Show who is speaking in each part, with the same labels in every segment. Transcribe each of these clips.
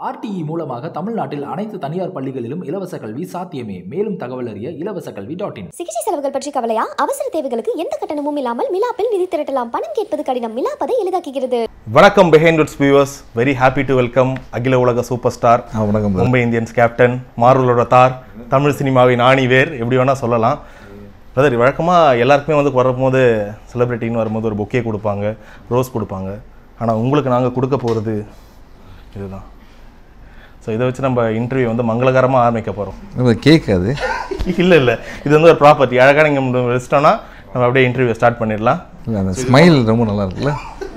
Speaker 1: RTE மூலமாக தமிழ்நாட்டில் அனைத்து தனியார் பள்ளிகளிலும் இலவச கல்வி சாத்தியமே மேலும் தகவல் அறிய இலவச கல்வி டாட் இன்
Speaker 2: சிகிச்சை செலவுகள் பற்றி கவலையா அவசர தேவைகளுக்கு எந்த கட்டணமும் இல்லாமல் மிலாப்பில் நிதி திரட்டலாம் பணம் கேட்பது கடினம் மிலாப்பதை எளிதாக்குகிறது
Speaker 3: வணக்கம் Behindwoods viewers very happy to welcome அகில உலக சூப்பர் ஸ்டார்
Speaker 4: ஆ வணக்கம் brother.
Speaker 3: மும்பை இந்தியன்ஸ் கேப்டன் மார்வலோட தார் தமிழ் சினிமாவின் ஆணிவேர் எப்படி வேணால் சொல்லலாம் பிரதர் வழக்கமாக எல்லாருக்குமே வந்து வரும்போது செலிப்ரிட்டின்னு வரும்போது ஒரு பொக்கே கொடுப்பாங்க ரோஸ் கொடுப்பாங்க ஆனால் உங்களுக்கு நாங்கள் கொடுக்க போகிறது இதுதான் ஸோ இதை வச்சு நம்ம இன்டர்வியூ வந்து மங்களகரமாக ஆரம்பிக்க போகிறோம்
Speaker 4: நம்ம கேக் அது
Speaker 3: இல்லை இல்லை இது வந்து ஒரு ப்ராப்பர்ட்டி அழகாக நீங்கள் வச்சிட்டோன்னா நம்ம அப்படியே இன்டர்வியூ ஸ்டார்ட் பண்ணிடலாம்
Speaker 4: இல்லை அந்த ஸ்மைல் ரொம்ப நல்லா இருக்குல்ல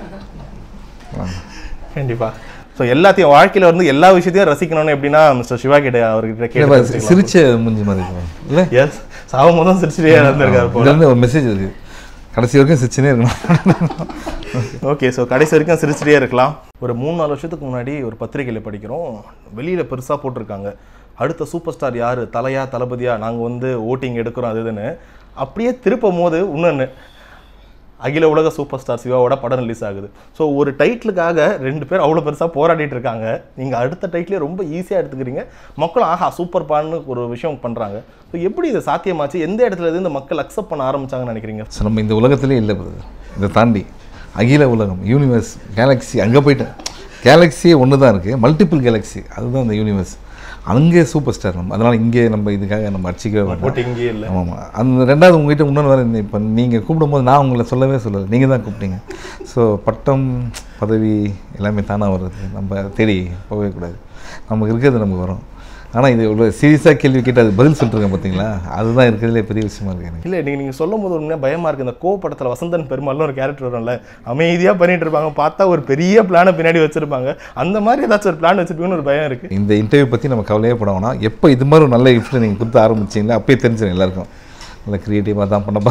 Speaker 3: கண்டிப்பா ஸோ எல்லாத்தையும் வாழ்க்கையில வந்து எல்லா விஷயத்தையும் ரசிக்கணும்னு எப்படின்னா மிஸ்டர் சிவா கிட்ட அவர்கிட்ட
Speaker 4: இல்லை, பா,
Speaker 3: கேட்டு
Speaker 4: சிரிச்ச மூஞ்சி மாதிரி இருக்கும் இல்லை
Speaker 3: எஸ் சாகும் போதும் சிரிச்சுட்டே இருந்திருக்காரு போல
Speaker 4: இதுல இருந்து ஒரு மெசேஜ் இருக்கு கடைசி வரைக்கும் சிரிச்சுனே இருக்கணும்
Speaker 3: ஓகே ஸோ கடைசி வரைக்கும் சிரிச்சுட்டே இருக்கலாம் ஒரு மூணு நாலு வருஷத்துக்கு முன்னாடி ஒரு பத்திரிகையில் படிக்கிறோம் வெளியில் பெருசாக போட்டிருக்காங்க அடுத்த சூப்பர் ஸ்டார் யார் தலையா தளபதியா நாங்கள் வந்து ஓட்டிங் எடுக்கிறோம் அது இதுன்னு அப்படியே திருப்பும் போது இன்னொன்று அகில உலக சூப்பர் ஸ்டார் சிவாவோட படம் ரிலீஸ் ஆகுது ஸோ ஒரு டைட்டிலுக்காக ரெண்டு பேர் அவ்வளோ பெருசாக போராடிட்டு இருக்காங்க நீங்கள் அடுத்த டைட்டிலே ரொம்ப ஈஸியாக எடுத்துக்கிறீங்க மக்களும் ஆஹா சூப்பர் பான்னு ஒரு விஷயம் பண்ணுறாங்க ஸோ எப்படி இது சாத்தியமாச்சு எந்த இடத்துல இருந்து இந்த மக்கள் அக்செப்ட் பண்ண ஆரம்பிச்சாங்கன்னு நினைக்கிறீங்க
Speaker 4: ஸோ நம்ம இந்த உலகத்திலே இல்லை பிரதர் இதை தாண்டி அகில உலகம் யூனிவர்ஸ் கேலக்ஸி அங்கே போயிட்டேன் கேலக்ஸியே ஒன்று தான் இருக்குது மல்டிபிள் கேலக்ஸி அதுதான் அந்த யூனிவர்ஸ் அங்கே சூப்பர் ஸ்டார் நம்ம அதனால் இங்கே நம்ம இதுக்காக நம்ம அடிச்சிக்கவே வேண்டாம்
Speaker 3: போட்டு இங்கேயே இல்லை
Speaker 4: ஆமாம் ஆமாம் அந்த ரெண்டாவது உங்ககிட்ட இன்னொன்று வேறு இப்போ நீங்கள் கூப்பிடும்போது நான் உங்களை சொல்லவே சொல்லலை நீங்கள் தான் கூப்பிட்டீங்க ஸோ பட்டம் பதவி எல்லாமே தானாக வருது நம்ம தேடி போகவே கூடாது நமக்கு இருக்கிறது நமக்கு வரும் ஆனால் இது இவ்வளோ சீரியஸாக கேள்வி கேட்டு அது பதில் சொல்லிட்டுருக்கேன் பார்த்தீங்களா அதுதான் இருக்கிறதுலே பெரிய விஷயமா இருக்குது எனக்கு
Speaker 3: இல்லை நீங்கள் நீங்கள் சொல்லும் போது உண்மையாக பயமாக இருக்குது இந்த கோ படத்தில் வசந்தன் பெருமாள்னு ஒரு கேரக்டர் வரும்ல அமைதியாக பண்ணிட்டு இருப்பாங்க பார்த்தா ஒரு பெரிய பிளானை பின்னாடி வச்சிருப்பாங்க அந்த மாதிரி ஏதாச்சும் ஒரு பிளான் வச்சிருப்பீங்கன்னு ஒரு பயம் இருக்குது
Speaker 4: இந்த இன்டர்வியூ பற்றி நம்ம கவலையே பட வேணாம் எப்போ இது மாதிரி ஒரு நல்ல கிஃப்ட் நீங்கள் கொடுத்து ஆரம்பிச்சிங்களா அப்பயே தெரிஞ்சிடும் எல்லாருக்கும் நல்ல க்ரியேட்டிவாக தான் பண்ணப்பா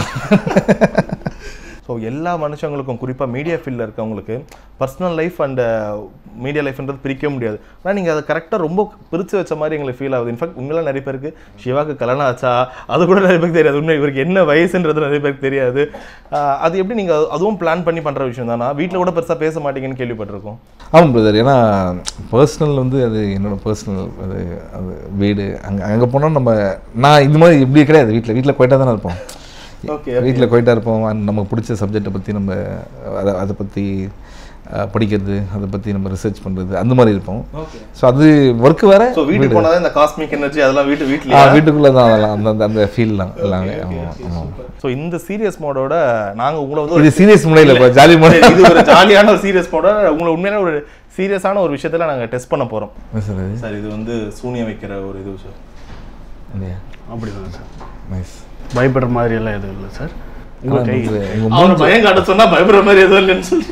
Speaker 3: ஸோ எல்லா மனுஷங்களுக்கும் குறிப்பாக மீடியா ஃபீல்டில் இருக்கவங்களுக்கு பர்சனல் லைஃப் அண்ட் மீடியா லைஃப்ன்றது பிரிக்க முடியாது ஆனால் நீங்கள் அதை கரெக்டாக ரொம்ப பிரித்து வச்ச மாதிரி எங்களுக்கு ஃபீல் ஆகுது இன்ஃபேக்ட் உண்மையில நிறைய பேருக்கு சிவாக்கு கல்யாணம் ஆச்சா அது கூட நிறைய பேருக்கு தெரியாது உண்மை இவருக்கு என்ன வயசுன்றது நிறைய பேருக்கு தெரியாது ஆஹ் அது எப்படி நீங்கள் அதுவும் பிளான் பண்ணி பண்ணுற விஷயம் தானா வீட்டில் கூட பெருசாக பேச மாட்டீங்கன்னு கேள்விப்பட்டிருக்கோம்
Speaker 4: ஆமாம் பிரதர் ஏன்னா பர்சனல் வந்து அது என்னோட பர்சனல் அது அது வீடு அங்கே அங்கே போனால் நம்ம நான் இந்த மாதிரி இப்படி கிடையாது வீட்டில் வீட்டில் போயிட்டா தானே இருப்போம்
Speaker 3: ஓகே
Speaker 4: வீட்டில் போயிட்டா இருப்போம் and நமக்கு பிடிச்ச சப்ஜெக்டை பற்றி நம்ம அதை அதை பற்றி அஹ், படிக்கிறது அதை பற்றி நம்ம ரிசர்ச் பண்ணுறது அந்த மாதிரி இருப்போம்
Speaker 3: ஓகே
Speaker 4: ஸோ அது ஒர்க் வேறு
Speaker 3: ஸோ வீட்டுக்கு போனால் இந்த காஸ்மிக் எனர்ஜி அதெல்லாம் வீட்டு
Speaker 4: ஆ
Speaker 3: வீட்லயே
Speaker 4: வீட்டுக்குள்ளே தான் அதெல்லாம் அந்த அந்த அந்த ஃபீல்லாம் எல்லாமே ஆமாம் ஆமாம்
Speaker 3: ஸோ இந்த சீரியஸ் மோடோட நாங்கள் உங்களை வந்து ஒரு
Speaker 4: இது சீரியஸ் முறையில் இப்போ ஜாலி முறை
Speaker 3: இது ஒரு ஜாலியான ஒரு சீரியஸ் மோட உங்களை உண்மையான ஒரு சீரியஸான ஒரு விஷயத்துல நாங்கள் டெஸ்ட் பண்ண போகிறோம்
Speaker 4: சார் அது
Speaker 3: சார் இது வந்து சூனியம் வைக்கிற ஒரு இது சார்
Speaker 4: இல்லையா
Speaker 5: அப்படிதான் சார்
Speaker 4: நைஸ்
Speaker 5: பயப்படுற மாதிரி எல்லாம் எதுவும் இல்லை சார் உங்கள் கை
Speaker 4: உங்கள்
Speaker 3: அவர் பயம் காட்ட சொன்னா பயப்படுற மாதிரி எதுவும் இல்லைன்னு சொல்லி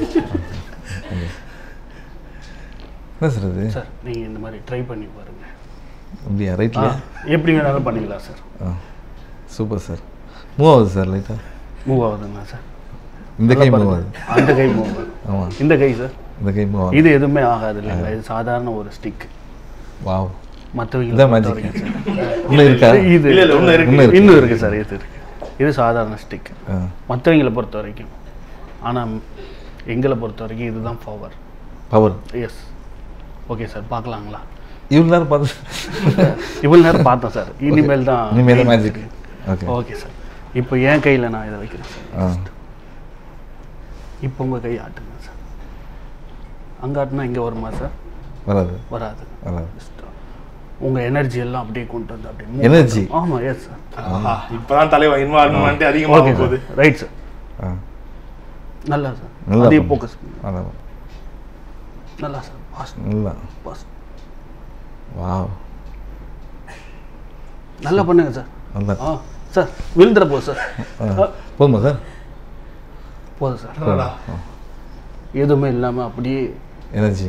Speaker 4: என்ன சார் அது
Speaker 5: சார் நீங்கள் இந்த மாதிரி ட்ரை பண்ணி பாருங்க
Speaker 4: அப்படியா
Speaker 5: ஆ,
Speaker 4: ரைட்லையா
Speaker 5: எப்படி வேணாலும் பண்ணிக்கலாம் சார்
Speaker 4: ஆ சூப்பர் சார் மூவ் ஆகுது சார் லைட்டாக
Speaker 5: மூவ் ஆகுதுங்களா சார்
Speaker 4: இந்த கை மூவ் ஆகுது
Speaker 5: அந்த கை மூவ் ஆகுது
Speaker 4: ஆமாம்
Speaker 5: இந்த கை சார்
Speaker 4: இந்த கை மூவ் ஆகுது
Speaker 5: இது எதுவுமே ஆகாது இல்லைங்களா இது சாதாரண ஒரு ஸ்டிக்
Speaker 4: வாவ்
Speaker 5: மற்றவங்க
Speaker 4: இதான் magic. இன்னும் இருக்கா
Speaker 5: இது
Speaker 3: இல்ல, இல்ல, இன்னும் இருக்கு.
Speaker 4: இன்னும் இருக்கு.
Speaker 5: இன்னும் இருக்கு சார் இது இருக்கு இது சாதாரண ஸ்டிக்
Speaker 4: ஆ
Speaker 5: மற்றவங்களை பொறுத்த வரைக்கும் ஆனால் எங்களை பொறுத்த வரைக்கும் இதுதான் power
Speaker 4: power
Speaker 5: yes okay sir பார்க்கலாங்களா
Speaker 4: இவ்வளோ நேரம் பார்த்து
Speaker 5: இவ்வளோ நேரம் பார்த்தேன் சார் இனிமேல் தான்
Speaker 4: இனிமேல் தான் மேஜிக் ஓகே
Speaker 5: ஓகே சார் இப்போ என் கையில் நான் இதை வைக்கிறேன் சார்
Speaker 4: ஆ
Speaker 5: இப்போ உங்கள் கை ஆட்டுங்க சார் அங்கே ஆட்டுனா இங்கே வருமா சார்
Speaker 4: வராது
Speaker 5: வராது
Speaker 4: வராது
Speaker 5: Just, உங்கள் எனர்ஜி எல்லாம் அப்படியே கொண்டு வந்து அப்படியே move
Speaker 4: Energy?
Speaker 5: பண்ணணும். ஆமாம் எஸ் சார்
Speaker 3: இப்பதான் தலைவா இன்வால்மெண்ட் அதிகமாக
Speaker 5: ஓகே
Speaker 3: போகுது
Speaker 5: சார் ரைட் சார்
Speaker 4: ஆ
Speaker 5: நல்லா சார்
Speaker 4: நல்லா
Speaker 5: அதே
Speaker 4: பண்ணுங்க.
Speaker 5: ஃபோக்கஸ்
Speaker 4: அதான்
Speaker 5: நல்லா சார் பாஸ்
Speaker 4: நல்லா
Speaker 5: பாஸ்
Speaker 4: வாவ்
Speaker 5: நல்லா பண்ணுங்க சார்
Speaker 4: நல்லா
Speaker 5: ஆ சார் விழுந்துட போகுது சார்
Speaker 4: ஆ போதுமா சார்
Speaker 5: போதும் சார் எதுவுமே இல்லாமல் அப்படியே
Speaker 4: எனர்ஜி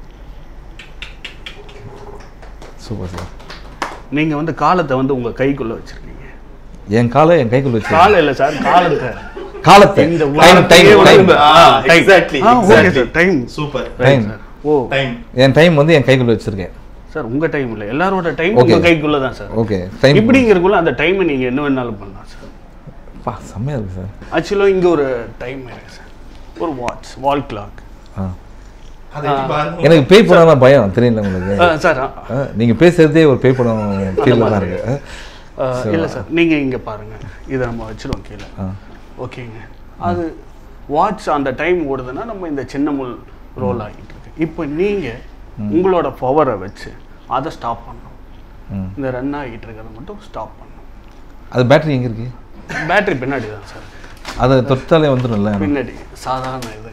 Speaker 4: சூப்பர் சார்
Speaker 5: நீங்கள் வந்து காலத்தை வந்து உங்கள் கைக்குள்ளே வச்சுருக்கீங்க
Speaker 4: என் காலை என் கைக்குள்ள வச்சு
Speaker 5: காலம் இல்லை சார் காலத்தை
Speaker 4: காலத்தை
Speaker 5: இந்த
Speaker 4: டைம்
Speaker 5: உலகத்தையே
Speaker 4: டைம் டைம்
Speaker 5: உலகம்.
Speaker 3: ஆ,
Speaker 5: time.
Speaker 3: exactly,
Speaker 5: ஆ, okay
Speaker 3: exactly.
Speaker 5: sir, time.
Speaker 3: Super
Speaker 4: time
Speaker 5: oh
Speaker 3: time
Speaker 4: என் டைம் வந்து என் கைக்குள்ள வச்சிருக்கேன்
Speaker 5: சார் உங்க டைம் இல்லை எல்லாரோட டைம்
Speaker 4: Okay.
Speaker 5: உங்க கைக்குள்ள தான் சார்
Speaker 4: ஓகே டைம்
Speaker 5: இப்படிங்கிறக்குள்ள அந்த டைமை நீங்க என்ன வேணாலும் பண்ணலாம் சார்
Speaker 4: பா செம்மையா இருக்கு சார்
Speaker 5: ஆக்சுவலாக இங்க ஒரு டைம் இருக்கு சார் ஒரு வாட்ச் வால் கிளாக்
Speaker 4: ஆ எனக்கு பேய் படம் தான் பயம் தெரியல உங்களுக்கு
Speaker 5: சார்
Speaker 4: ஆ, நீங்க பேசுறதே ஒரு பேய் படம் ஃபீல்ல தான் இருக்கு ஆ.
Speaker 5: இல்லை சார் நீங்கள் இங்கே பாருங்கள் இதை நம்ம வச்சிருவோம் கீழே ஓகேங்க அது வாட்ச் அந்த டைம் ஓடுதுன்னா நம்ம இந்த சின்ன முள் ரோல் ஆகிட்டு இருக்கு இப்போ நீங்கள் உங்களோட பவரை வச்சு அதை ஸ்டாப் பண்ணணும்
Speaker 4: ம்.
Speaker 5: இந்த ரன் ஆகிட்டு இருக்கிறத மட்டும் ஸ்டாப் பண்ணணும்
Speaker 4: அது பேட்டரி எங்க இருக்கு
Speaker 5: பேட்டரி பின்னாடி தான் சார்
Speaker 4: அதை தொட்டாலே வந்துடும்ல
Speaker 5: பின்னாடி சாதாரண இதுங்க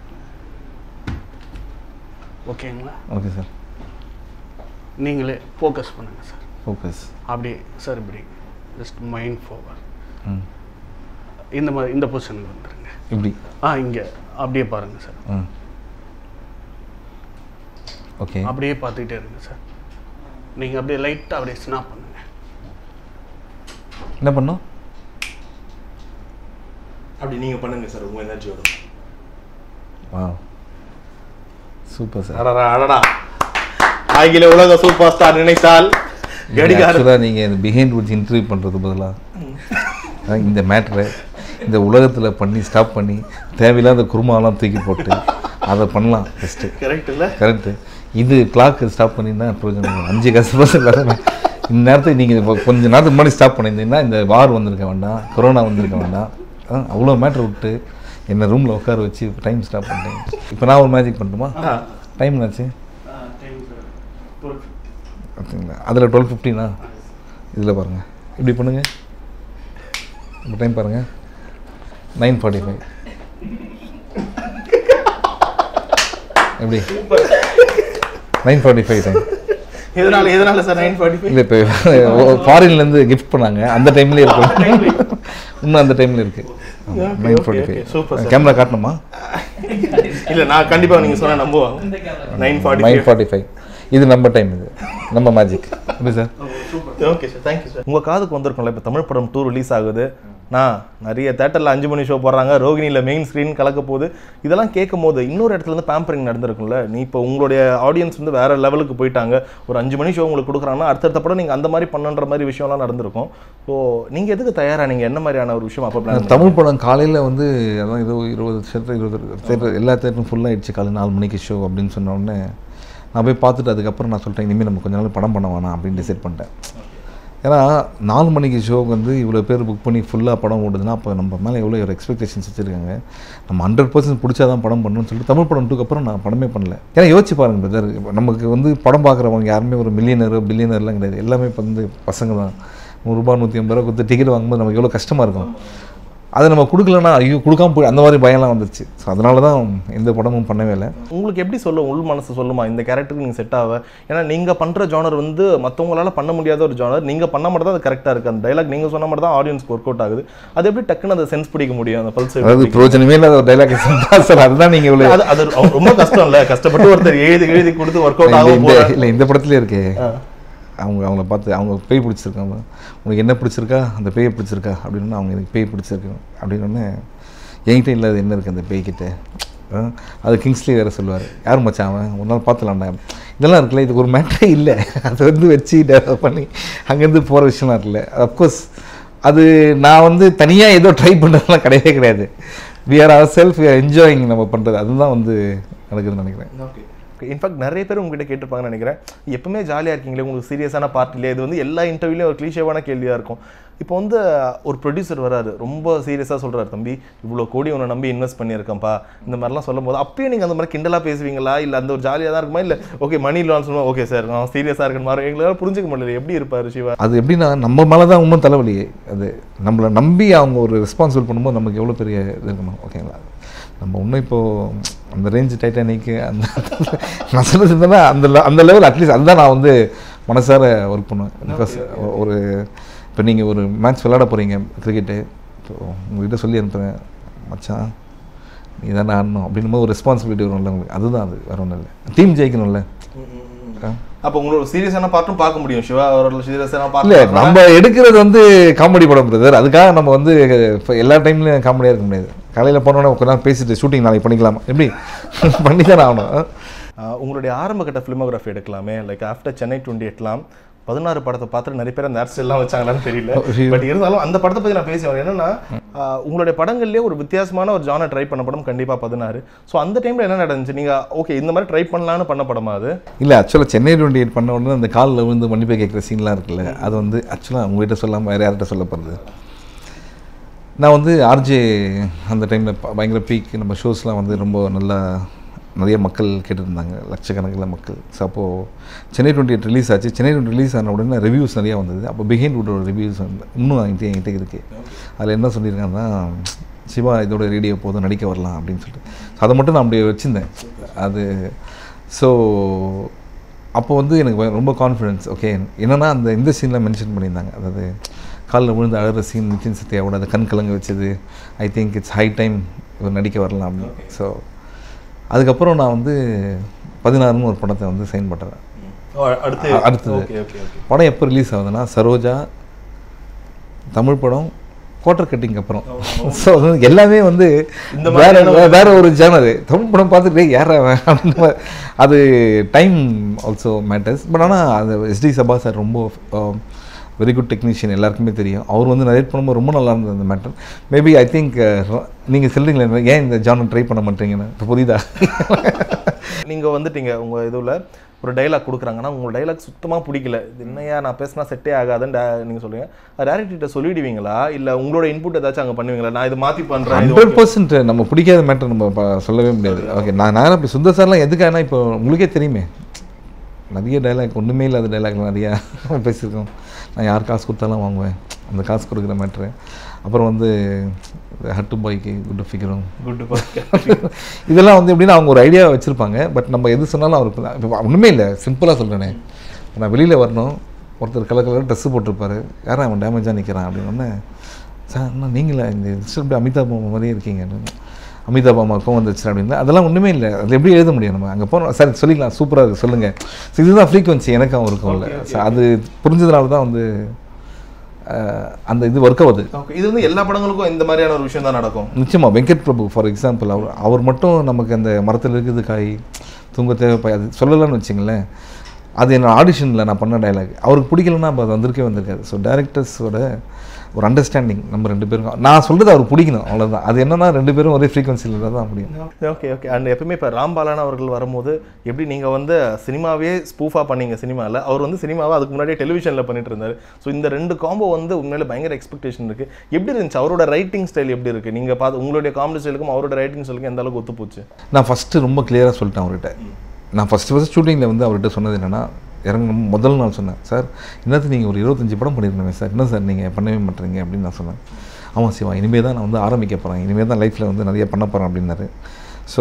Speaker 5: ஓகேங்களா
Speaker 4: ஓகே சார்
Speaker 5: நீங்களே ஃபோக்கஸ் பண்ணுங்க சார்
Speaker 4: ஃபோக்கஸ்
Speaker 5: அப்படியே சார் இப்படி ஜஸ்ட் மைண்ட் ஃபார்வர்ட்
Speaker 4: ம்
Speaker 5: இந்த மாதிரி இந்த பொசிஷனுக்கு வந்துருங்க
Speaker 4: இப்படி
Speaker 5: ஆ இங்கே அப்படியே பாருங்கள் சார்
Speaker 4: ம் ஓகே
Speaker 5: அப்படியே பார்த்துக்கிட்டே இருங்க சார் நீங்கள் அப்படியே லைட்டாக அப்படியே ஸ்னாப் பண்ணுங்க
Speaker 4: என்ன பண்ணோம்
Speaker 3: அப்படி நீங்க பண்ணுங்க சார் உங்க எனர்ஜியோட
Speaker 4: வா சூப்பர் சார்
Speaker 3: அடடா அடடா ஆகில உலக சூப்பர் ஸ்டார் நினைத்தால் கடிகாரம்
Speaker 4: ஆக்சுவலாக நீங்கள் இந்த பிஹைண்ட் வுட்ஸ் இன்டர்வியூ பண்ணுறது பதிலாக இந்த மேட்ரை இந்த உலகத்தில் பண்ணி ஸ்டாப் பண்ணி தேவையில்லாத குருமாலாம் தூக்கி போட்டு அதை பண்ணலாம் ஃபஸ்ட்டு
Speaker 3: கரெக்ட் இல்ல
Speaker 4: கரெக்டு இது கிளாக்கு ஸ்டாப் பண்ணினா பிரயோஜனம் இல்லை. அஞ்சு காசு பர்சன்ட் இல்லாத இந்த நேரத்துக்கு நீங்கள் கொஞ்ச நேரத்துக்கு முன்னாடி ஸ்டாப் பண்ணியிருந்தீங்கன்னா இந்த வார் வந்திருக்க வேண்டாம் கொரோனா வந்திருக்க வேண்டாம் ஆ, அவ்வளோ மேட்ரு விட்டு என்னை ரூமில் உட்கார வச்சு டைம் ஸ்டாப் பண்ணிட்டேன் இப்போ நான் ஒரு மேஜிக் பண்ணட்டுமா டைம் என்னாச்சு ஓகேங்களா அதில் டுவெல் ஃபிஃப்டினா இதில் பாருங்கள் இப்படி பண்ணுங்க இப்போ டைம் பாருங்கள் நைன் ஃபார்ட்டி ஃபைவ் எப்படி நைன் ஃபார்ட்டி ஃபைவ் டைம்
Speaker 3: எதனால எதனால சார் நைன் ஃபார்ட்டி ஃபைவ்
Speaker 4: இல்லை இப்போ ஃபாரின்லேருந்து கிஃப்ட் பண்ணாங்க அந்த டைம்லேயே இருக்கும் இன்னும் அந்த டைமில் இருக்குது nine forty
Speaker 3: okay, super,
Speaker 4: five
Speaker 3: sir.
Speaker 4: Camera காட்டணுமா
Speaker 3: இல்ல நான் கண்டிப்பா நீங்க சொன்னா நம்புவாங்க nine forty
Speaker 4: nine forty five இது நம்ம டைம் இது நம்ம மேஜிக் எப்படி sir
Speaker 3: okay sir thank you sir உங்கள் காதுக்கு வந்திருக்கும்ல இப்போ தமிழ் படம் டூ ரிலீஸ் ஆகுது நான் நிறைய தேட்டரில் அஞ்சு மணி ஷோ போடுறாங்க ரோகிணியில் மெயின் ஸ்க்ரீன் கலக்க போகுது இதெல்லாம் கேட்கும் போது இன்னொரு இடத்துல இருந்து பேம்பரிங் நடந்திருக்கும்ல நீ இப்போ உங்களுடைய ஆடியன்ஸ் வந்து வேற லெவலுக்கு போயிட்டாங்க ஒரு அஞ்சு மணி ஷோ உங்களுக்கு கொடுக்குறாங்கன்னா அடுத்தடுத்த படம் நீங்கள் அந்த மாதிரி பண்ணுன்ற மாதிரி விஷயம்லாம் நடந்திருக்கும் ஸோ நீங்கள் எதுக்கு தயாரா நீங்கள் என்ன மாதிரியான ஒரு விஷயம் அப்போ பிளான்
Speaker 4: தமிழ் படம் காலையில் வந்து அதான் ஏதோ இருபது தேட்டர் இருபது தேட்டர் எல்லா தேட்டரும் ஃபுல்லாக ஆயிடுச்சு காலை நாலு மணிக்கு ஷோ அப்படின்னு சொன்ன உடனே நான் போய் பார்த்துட்டு அதுக்கப்புறம் நான் சொல்லிட்டேன் இனிமேல் நம்ம கொஞ்ச நாள் படம் பண்ண வேணாம் அப்படின்னு டிசைட் பண்ணிட்டேன் ஏன்னா நாலு மணிக்கு ஷோக்கு வந்து இவ்வளோ பேர் புக் பண்ணி ஃபுல்லாக படம் ஓடுதுன்னா அப்போ நம்ம மேலே எவ்வளோ ஒரு எக்ஸ்பெக்டேஷன்ஸ் வச்சுருக்காங்க நம்ம ஹண்ட்ரட் பர்சன்ட் பிடிச்சாதான் படம் பண்ணணும்னு சொல்லிட்டு தமிழ் படம் டூக்கு அப்புறம் நான் படமே பண்ணல ஏன்னா யோசிச்சு பாருங்க பிரதர் நமக்கு வந்து படம் பார்க்குறவங்க யாருமே ஒரு மில்லியனரோ பில்லியனர்லாம் கிடையாது எல்லாமே இப்போ வந்து பசங்க தான் நூறுரூபா நூற்றி ஐம்பது ரூபா கொடுத்து டிக்கெட் வாங்கும்போது நமக்கு எவ்வளோ கஷ்டமாக இருக்கும் அதை நம்ம கொடுக்கலன்னா ஐயோ கொடுக்காம போய் அந்த மாதிரி பயம்லாம் வந்துருச்சு ஸோ அதனால தான் எந்த படமும் பண்ணவே இல்லை
Speaker 3: உங்களுக்கு எப்படி சொல்லும் உள் மனசு சொல்லுமா இந்த கேரக்டருக்கு நீங்கள் செட் ஆக ஏன்னா நீங்கள் பண்ணுற ஜானர் வந்து மற்றவங்களால பண்ண முடியாத ஒரு ஜானர் நீங்கள் பண்ண மட்டும் தான் அது கரெக்டாக இருக்குது அந்த டைலாக் நீங்கள் சொன்ன மட்டும் தான் ஆடியன்ஸ்க்கு ஒர்க் அவுட் ஆகுது அது எப்படி டக்குன்னு அதை சென்ஸ் பிடிக்க முடியும் அந்த பல்ஸ்
Speaker 4: அதாவது பிரயோஜனமே இல்லாத ஒரு டைலாக் சார் அதுதான் நீங்கள் இவ்வளோ
Speaker 3: அது அது ரொம்ப கஷ்டம் இல்ல கஷ்டப்பட்டு ஒருத்தர் எழுதி எழுதி கொடுத்து ஒர்க் அவுட்
Speaker 4: இந்த
Speaker 3: ஆகும்
Speaker 4: இந்த-
Speaker 3: போற
Speaker 4: இல்லை இந்த படத்துலேயே இருக்கே அவங்க அவங்கள பார்த்து அவங்க பேய் பிடிச்சிருக்காங்க உனக்கு என்ன பிடிச்சிருக்கா அந்த பேயை பிடிச்சிருக்கா அப்படின்னு அவங்க எனக்கு பேய் பிடிச்சிருக்கு அப்படின்னு என்கிட்ட இல்லாத என்ன இருக்குது அந்த பேய்கிட்ட ஆ, அது கிங்ஸ்லி வேறு சொல்லுவார் யார் மச்சான் அவன் ஒரு நாள் பார்த்துலாம்டா இதெல்லாம் இருக்குல்ல இதுக்கு ஒரு மேட்டரே இல்லை அதை வந்து வச்சு டெவலப் பண்ணி அங்கேருந்து போகிற விஷயம்லாம் இருக்குல்ல அஃப்கோர்ஸ் அது நான் வந்து தனியாக ஏதோ ட்ரை பண்ணுறதுலாம் கிடையவே கிடையாது we are our self enjoying நம்ம பண்ணுறது அதுதான் வந்து நடக்குதுன்னு நினைக்கிறேன்
Speaker 3: இன்ஃபேக்ட் நிறைய பேர் உங்ககிட்ட கேட்டிருப்பாங்கன்னு நினைக்கிறேன் எப்பவுமே ஜாலியாக இருக்கீங்களே உங்களுக்கு சீரியஸான பார்ட் இல்லையா இது வந்து எல்லா இன்டர்வியூலையும் ஒரு கிளீஷேவான கேள்வியாக இருக்கும் இப்போ வந்து ஒரு ப்ரொடியூசர் வராரு ரொம்ப சீரியஸாக சொல்றாரு தம்பி இவ்வளோ கோடி உன்னை நம்பி இன்வெஸ்ட் பண்ணியிருக்கேன்ப்பா இந்த மாதிரிலாம் சொல்லும் போது அப்பயும் நீங்கள் அந்த மாதிரி கிண்டலாக பேசுவீங்களா இல்லை அந்த ஒரு ஜாலியாக தான் இருக்குமா இல்லை ஓகே மணி லான்ஸ் சொல்லுவோம் ஓகே சார் நான் சீரியஸாக இருக்கேன் மாதிரி எங்களால் புரிஞ்சுக்க முடியல எப்படி இருப்பார் சிவா
Speaker 4: அது எப்படின்னா நம்ம மேலே தான் இன்னும் தலைவலி அது நம்மளை நம்பி அவங்க ஒரு ரெஸ்பான்சிபிள் பண்ணும்போது நமக்கு எவ்வளோ பெரிய இது இருக்கணும் ஓகேங்களா நம்ம இன்னும் இப்போது அந்த ரேஞ்சு டைட்டானிக்கு அந்த நான் சொல்றது என்னன்னா அந்த le- அந்த லெவல் அட்லீஸ்ட் அதுதான் நான் வந்து மனசார ஒர்க் பண்ணுவேன் பிகாஸ் ஒரு இப்போ நீங்கள் ஒரு மேட்ச் விளையாட போகிறீங்க கிரிக்கெட்டு இப்போ உங்ககிட்ட சொல்லி அனுப்புகிறேன் மச்சான் நீ தானே ஆடணும் அப்படின்னும் போது ஒரு ரெஸ்பான்சிபிலிட்டி வரும்ல உங்களுக்கு அதுதான் அது வேற ஒன்றும் இல்லை டீம் ஜெயிக்கணும்ல ஆ
Speaker 3: அப்போ உங்களோட சீரியஸான பார்ட்டும் பார்க்க முடியும் சிவா அவரோட சீரியஸான
Speaker 4: இல்ல
Speaker 3: பார்ட்
Speaker 4: நம்ம எடுக்கிறது வந்து காமெடி படம் பிரதர் அதுக்காக நம்ம வந்து இப்ப எல்லா டைம்லயும் காமெடியாக இருக்க முடியாது காலையில் போனோன்னே கொஞ்ச நேரம் பேசிட்டு ஷூட்டிங் நாளைக்கு பண்ணிக்கலாமா எப்படி பண்ணி தானே ஆகணும்
Speaker 3: ஆஹ் உங்களுடைய ஆரம்ப கட்ட ஃபிலிமோகிராஃபி எடுக்கலாமே லைக் ஆஃப்டர் சென்னை டுவெண்ட்டி எட்லாம் பதினாறு படத்தை பார்த்துட்டு நிறைய பேர் அந்த எல்லாம் வச்சாங்களான்னு தெரியல
Speaker 4: ஐயோ.
Speaker 3: பட் இருந்தாலும் அந்த படத்தை பற்றி நான் பேசி வரேன் என்னன்னா ஆஹ் உங்களுடைய படங்கள்லேயே ஒரு வித்தியாசமான ஒரு ஜானை ட்ரை பண்ண படம் கண்டிப்பாக பதினாறு ஸோ அந்த டைமில் என்ன நடந்துச்சு நீங்கள் ஓகே இந்த மாதிரி ட்ரை பண்ணலான்னு பண்ண படமா அது
Speaker 4: இல்லை ஆக்சுவலாக சென்னை டுவெண்ட்டி எயிட் பண்ண உடனே அந்த காலில் விழுந்து மன்னிப்பு கேட்குற சீன்லாம் இருக்குல்ல அது வந்து ஆக்சுவலாக உங்ககிட்ட சொல்லாமல் வேறு யார்கிட்ட சொல்லப்படுது நான் வந்து ஆர்ஜே அந்த டைமில் பயங்கர பீக் நம்ம ஷோஸ்லாம் வந்து ரொம்ப நல்லா நிறைய மக்கள் கேட்டுருந்தாங்க லட்சக்கணக்கில் மக்கள் ஸோ அப்போது சென்னை டுவெண்ட்டி எயிட் ரிலீஸ் ஆச்சு சென்னை டுவெண்ட்டி ரிலீஸ் ஆன உடனே ரிவ்யூஸ் நிறையா வந்தது அப்போ பிஹைண்ட் வுட்டோட ரிவ்யூஸ் வந்து இன்னும் என்கிட்ட என்கிட்ட இருக்குது அதில் என்ன சொல்லியிருக்காங்கன்னா சிவா இதோட ரேடியோ போதும் நடிக்க வரலாம் அப்படின்னு சொல்லிட்டு அதை மட்டும் நான் அப்படியே வச்சுருந்தேன் அது ஸோ அப்போ வந்து எனக்கு வ- ரொம்ப கான்ஃபிடென்ஸ் ஓகே என்னன்னா அந்த இந்த சீனில் மென்ஷன் பண்ணியிருந்தாங்க அதாவது காலில் விழுந்து அழகிற சீன் நிதின் சத்யாவோட அந்த கண் கலங்க வச்சது I think it's high time இவர் நடிக்க வரலாம் அப்படின்னு ஸோ அதுக்கப்புறம் நான் வந்து பதினாறுன்னு ஒரு படத்தை வந்து சைன் பண்ணுறேன்
Speaker 3: அடுத்து
Speaker 4: அ- அடுத்தது.
Speaker 3: ஓகே ஓகே ஓகே
Speaker 4: படம் எப்போ ரிலீஸ் ஆகுதுன்னா சரோஜா தமிழ் படம் குவார்டர் கட்டிங் அப்புறம் ஸோ எல்லாமே வந்து
Speaker 3: இந்த
Speaker 4: வேற
Speaker 3: மாதிரியான ஒரு-
Speaker 4: வேற ஒரு ஜேனர் தமிழ் படம் பார்த்துட்டு யார அப்படின்னு அது டைம் ஆல்சோ மேட்டர்ஸ் பட் ஆனால் அது எஸ்டி சபா சார் ரொம்ப வெரி குட் டெக்னீஷியன் எல்லாருக்குமே தெரியும் அவர் வந்து நரேட் பண்ணும்போது ரொம்ப நல்லா இருந்தது அந்த மேட்டர் மேபி ஐ திங்க் நீங்கள் சொல்கிறீங்களே ஏன் இந்த ஜானர் ட்ரை பண்ண மாட்டீங்கன்னு இப்போ புரியுதா
Speaker 3: நீங்கள் வந்துட்டீங்க உங்கள் இதுல ஒரு டைலாக் கொடுக்குறாங்கன்னா உங்கள் டைலாக் சுத்தமாக பிடிக்கல இது என்னையா நான் பேசினா செட்டே ஆகாதுன்னு நீங்கள் சொல்லுங்க டேரக்டர்கிட்ட சொல்லிடுவீங்களா இல்லை உங்களோட இன்புட் ஏதாச்சும் அங்கே பண்ணுவீங்களா நான் இது மாற்றி பண்ணுறேன் இது
Speaker 4: ஹண்ட்ரட் பர்சன்ட் நம்ம பிடிக்காத மேட்டர் நம்ம ப- சொல்லவே முடியாது ஓகே நான் நான் இப்போ சுந்தர் சார்லாம் எதுக்கானா இப்போ உங்களுக்கே தெரியுமே நிறைய டைலாக் ஒன்றுமே இல்லாத டைலாக் நிறையா பேசியிருக்கோம் நான் யார் காசு கொடுத்தாலும் வாங்குவேன் அந்த காசு கொடுக்குற மேட்ரு அப்புறம் வந்து ஹட்டு பாய்க்கு குட் ஃபிகரும்
Speaker 3: குட்
Speaker 4: இதெல்லாம் வந்து எப்படின்னா அவங்க ஒரு ஐடியா வச்சுருப்பாங்க பட் நம்ம எது சொன்னாலும் அவருக்கு இப்போ ஒன்றுமே இல்லை சிம்பிளாக சொல்கிறேனே நான் வெளியில் வரணும் ஒருத்தர் கலர் கலர் ட்ரெஸ்ஸு போட்டிருப்பாரு யாரும் அவன் டேமேஜாக நிற்கிறான் அப்படின்னு உடனே சார் அண்ணா நீங்களா இந்த இப்படி அமிதாப் பாமா மாதிரியே இருக்கீங்க அமிதாப் பாமாக்கும் வந்துச்சு அப்படின்னு அதெல்லாம் ஒன்றுமே இல்லை அது எப்படி எழுத முடியும் நம்ம அங்கே போகிறோம் சார் சொல்லிக்கலாம் சூப்பராக இருக்குது சொல்லுங்கள் ஸோ இதுதான் ஃப்ரீக்வன்சி எனக்கும் இருக்கும்ல ஸோ அது புரிஞ்சதுனால தான் வந்து அஹ், அந்த இது ஒர்க் ஆகுது
Speaker 3: ஓகே இது வந்து எல்லா படங்களுக்கும் இந்த மாதிரியான ஒரு விஷயம் தான் நடக்கும்
Speaker 4: நிச்சயமா வெங்கட் பிரபு ஃபார் எக்ஸாம்பிள் அவர் அவர் மட்டும் நமக்கு அந்த மரத்தில் இருக்குது காய் தூங்க தேவைப்பா அது சொல்லலைன்னு வச்சுங்களேன் அது என்ன ஆடிஷனில் நான் பண்ண டைலாக் அவருக்கு பிடிக்கலன்னா அப்போ அது வந்திருக்கே வந்திருக்காது ஸோ டேரக்டர்ஸோட ஒரு அண்டர்ஸ்டாண்டிங் நம்ம ரெண்டு பேருக்கும் நான் சொல்கிறது அவருக்கு பிடிக்கணும் அவ்வளோதான் அது என்னன்னா ரெண்டு பேரும் ஒரே ஃப்ரீக்வன்சியில் இருந்தால் தான் முடியும்
Speaker 3: ஓகே ஓகே அண்ட் எப்பவுமே இப்போ ராம்பாலான் அவர்கள் வரும்போது எப்படி நீங்கள் வந்து சினிமாவே ஸ்பூஃபாக பண்ணீங்க சினிமாவில் அவர் வந்து சினிமாவை அதுக்கு முன்னாடியே டெலிவிஷனில் பண்ணிட்டு இருந்தார் ஸோ இந்த ரெண்டு காம்போ வந்து உண்மையில பயங்கர எக்ஸ்பெக்டேஷன் இருக்குது எப்படி இருந்துச்சு அவரோட ரைட்டிங் ஸ்டைல் எப்படி இருக்குது நீங்கள் பார்த்து உங்களுடைய காமெடி ஸ்டைலுக்கும் அவரோட ரைட்டிங் ஸ்டைலுக்கும் எந்த அளவுக்கு ஒத்து போச்சு
Speaker 4: நான் ஃபஸ்ட்டு ரொம்ப கிளியராக சொல்லிட்டேன் அவர்கிட்ட நான் ஃபஸ்ட்டு ஃபஸ்ட் ஷூட்டிங்கில் வந்து அவர்கிட்ட சொன்னது என்னென்னா இறங்கணும் முதல் நாள் சொன்னேன் சார் என்னது நீங்கள் ஒரு இருபத்தஞ்சி படம் பண்ணியிருந்தேன் சார் என்ன சார் நீங்கள் பண்ணவே மாட்டீங்க அப்படின்னு நான் சொன்னேன் ஆமாம் சிவா இனிமேல் தான் நான் வந்து ஆரம்பிக்க போகிறேன் இனிமேல் தான் லைஃப்பில் வந்து நிறைய பண்ண போகிறேன் அப்படின்னாரு ஸோ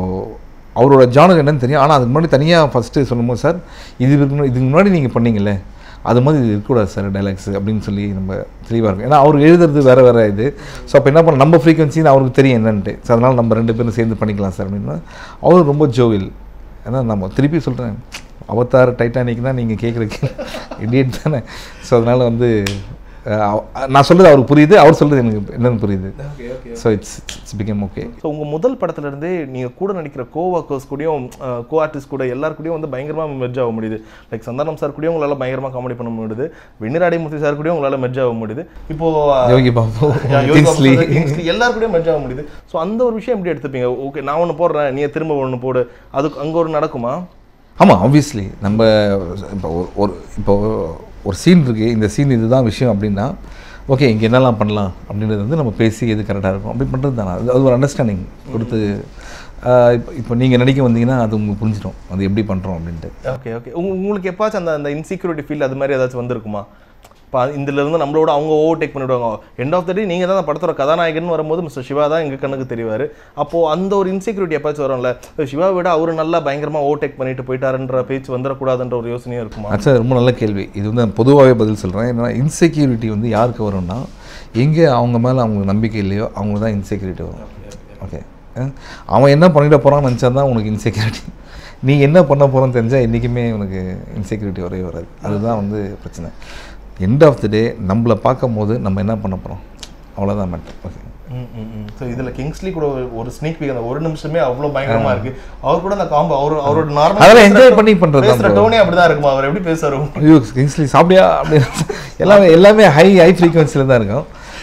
Speaker 4: அவரோட ஜானர் என்னன்னு தெரியும் ஆனால் அதுக்கு முன்னாடி தனியாக ஃபஸ்ட்டு சொல்லும்போது சார் இது இருக்கணும் இதுக்கு முன்னாடி நீங்கள் பண்ணீங்களே அது மாதிரி இது இருக்கக்கூடாது சார் டைலாக்ஸ் அப்படின்னு சொல்லி நம்ம தெளிவாக இருக்கும் ஏன்னா அவர் எழுதுறது வேறு வேறு இது ஸோ அப்போ என்ன பண்ண நம்ம ஃப்ரீக்வன்சின்னு அவருக்கு தெரியும் என்னன்ட்டு ஸோ அதனால் நம்ம ரெண்டு பேரும் சேர்ந்து பண்ணிக்கலாம் சார் அப்படின்னா அவர் ரொம்ப ஜோவில் ஏன்னா நம்ம திருப்பி சொல்கிறேன் அவதார் டைட்டானிக் தான் நீங்கள் கேட்குறக்கு இடியட் தானே ஸோ அதனால் வந்து அஹ், அவ- நான் சொல்கிறது அவருக்கு புரியுது அவர் சொல்கிறது எனக்கு என்னன்னு புரியுது so it's it's become okay
Speaker 3: so உங்கள் முதல் படத்துல இருந்தே நீங்கள் கூட நடிக்கிற கோ ஒர்க்கர்ஸ் கூடயும் கோ ஆர்டிஸ்ட் கூட எல்லார் கூடயும் வந்து பயங்கரமாக மெர்ஜ் ஆக முடியுது லைக் சந்தானம் சார் கூடயும் உங்களால் பயங்கரமாக காமெடி பண்ண முடியுது வெண்ணிராடி மூர்த்தி சார் கூடயும் உங்களால் மெர்ஜ் ஆக முடியுது இப்போ
Speaker 4: யோகி பாபு
Speaker 3: Yeah, யோகி பாபு
Speaker 4: கிங்ஸ்லி
Speaker 3: sir, கிங்ஸ்லி, எல்லார் கூடயும் மெர்ஜ் ஆக முடியுது ஸோ அந்த ஒரு விஷயம் எப்படி எடுத்துப்பீங்க ஓகே நான் ஒன்று போடுறேன் நீ திரும்ப ஒன்று போடு அதுக்கு அங்கே ஒரு நடக்குமா
Speaker 4: ஆமாம் ஆப்வியஸ்லி நம்ம இப்போ ஒரு- ஒரு இப்போ ஒரு சீன் இருக்குது இந்த சீன் இதுதான் விஷயம் அப்படின்னா ஓகே இங்கே என்னெல்லாம் பண்ணலாம் அப்படின்றது வந்து நம்ம பேசி எது கரெக்டாக இருக்கும் அப்படி பண்ணுறது தானே அது அது ஒரு அண்டர்ஸ்டாண்டிங் கொடுத்து ஆஹ் இப்போ இப்போ நீங்கள் நடிக்க வந்தீங்கன்னா அது உங்களுக்கு புரிஞ்சிடும் அது எப்படி பண்ணுறோம் அப்படின்ட்டு
Speaker 3: ஓகே ஓகே உங்களுக்கு எப்பாச்சும் அந்த அந்த இன்செக்யூரிட்டி ஃபீல் அது மாதிரி ஏதாச்சும் வந்திருக்குமா இப்போ இதுல இருந்து நம்மளோட அவங்க ஓவர் டேக் பண்ணிவிடுவாங்க எண்ட் ஆஃப் த டே நீங்கள் தான் அந்த படத்தோட கதாநாயகன் வரும்போது மிஸ்டர் சிவா தான் எங்கள் கண்ணுக்கு தெரிவார் அப்போது அந்த ஒரு இன்செக்யூரிட்டி எப்பாச்சும் வரும்ல "ஏய், சிவா விட அவர் நல்லா பயங்கரமாக ஓவர் டேக் பண்ணிட்டு போயிட்டாருன்ற பேச்சு வந்துடக்கூடாதுன்ற ஒரு யோசனையும் இருக்குமா
Speaker 4: ஆக்சுவலாக ரொம்ப நல்ல கேள்வி இது வந்து நான் பொதுவாகவே பதில் சொல்கிறேன் என்னன்னா இன்செக்யூரிட்டி வந்து யாருக்கு வரும்னா எங்கே அவங்க மேலே அவங்களுக்கு நம்பிக்கை இல்லையோ அவங்க தான் இன்செக்யூரிட்டி வரும் ஓகே அவன் என்ன பண்ணிட போகிறான்னு நினச்சா தான் உனக்கு இன்செக்யூரிட்டி நீ என்ன பண்ண போகிறோன்னு தெரிஞ்சால் என்றைக்குமே உனக்கு இன்செக்யூரிட்டி வரவே வராது அதுதான் வந்து பிரச்சனை எண்ட் ஆஃப் த டே நம்மளை பார்க்கும் போது நம்ம என்ன பண்ண போகிறோம் அவ்வளோதான் மேட்டர் ஓகே
Speaker 3: ஸோ இதில் கிங்ஸ்லி கூட ஒரு- ஒரு ஸ்னீக் பீக் அந்த ஒரு நிமிஷமே அவ்வளோ பயங்கரமா இருக்கு அவர் கூட அந்த காம்போ அவர் அவரோட நார்மல்
Speaker 4: அதெல்லாம் enjoy பண்ணி பண்றது தான்
Speaker 3: பேசுகிற
Speaker 4: bro.
Speaker 3: டோனே அப்படிதான் இருக்குமா அவர் எப்படி பேசுறாரு
Speaker 4: ஐயோ கிங்ஸ்லி சாப்பிடியா அப்படின்னு எல்லாமே எல்லாமே ஹை ஹை ஃப்ரீக்வன்சியில் தான் இருக்கும்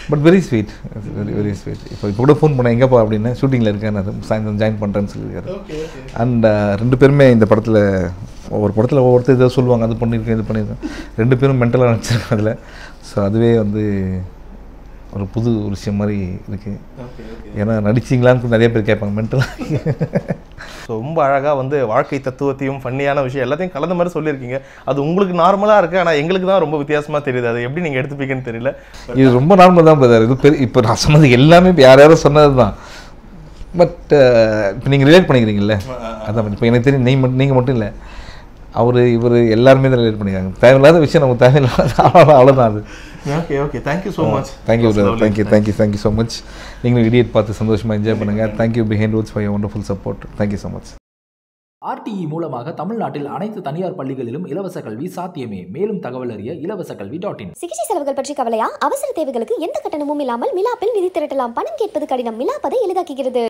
Speaker 4: but very sweet very very sweet இப்போ இப்போ கூட ஃபோன் பண்ணேன் எங்கேப்பா அப்படின்னு ஷூட்டிங்கில் இருக்கேன் நான் சாயந்தரம் ஜாயின் பண்ணுறேன்னு சொல்லியிருக்காரு அண்ட் ரெண்டு பேருமே இந்த படத்தில் ஒவ்வொரு படத்தில் ஒவ்வொருத்தர் இதை சொல்லுவாங்க அது பண்ணியிருக்கேன் இது பண்ணியிருக்கேன் ரெண்டு பேரும் மென்டலாக நினச்சிருக்கேன் அதில் ஸோ அதுவே வந்து ஒரு புது ஒரு விஷயம் மாதிரி இருக்குது ஏன்னா நடிச்சிங்களான்னு நிறைய பேர் கேட்பாங்க மென்டலாக
Speaker 3: ஸோ ரொம்ப அழகாக வந்து வாழ்க்கை தத்துவத்தையும் ஃபன்னியான விஷயம் எல்லாத்தையும் கலந்த மாதிரி சொல்லியிருக்கீங்க அது உங்களுக்கு நார்மலாக இருக்குது ஆனால் எங்களுக்கு தான் ரொம்ப வித்தியாசமாக தெரியுது அது எப்படி நீங்கள் எடுத்துப்பீங்கன்னு தெரியல
Speaker 4: இது ரொம்ப நார்மல் தான் பிரதர் இது பெரிய இப்போ நான் சொன்னது எல்லாமே இப்போ யார் யாரும் சொன்னது தான் பட் இப்போ நீங்கள் ரிலேட் பண்ணிக்கிறீங்கல்ல அதான் இப்போ எனக்கு தெரியும் நீங்கள் மட்டும் நீங்கள் மட்டும் இல்லை அவர் இவர் எல்லாருமே தான் ரிலேட் பண்ணிக்கிறாங்க தேவையில்லாத விஷயம் நமக்கு தேவையில்லாத அவ்வளோ அவ்வளோதான் அது
Speaker 3: okay okay thank you so much
Speaker 4: thank you brother thank you thank you thank you so much நீங்களும் இடியட் பார்த்து சந்தோஷமாக என்ஜாய் பண்ணுங்கள் thank you Behindwoods for wonderful support thank you so much
Speaker 1: RTE மூலமாக தமிழ்நாட்டில் அனைத்து தனியார் பள்ளிகளிலும் இலவச கல்வி சாத்தியமே மேலும் தகவல் அறிய இலவச கல்வி டாட் இன்
Speaker 2: சிகிச்சை செலவுகள் பற்றி கவலையா அவசர தேவைகளுக்கு எந்த கட்டணமும் இல்லாமல் மிலாப்பில் நிதி திரட்டலாம் பணம் கேட்பது கடினம் மிலாப்பதை எளிதாக்குகிறது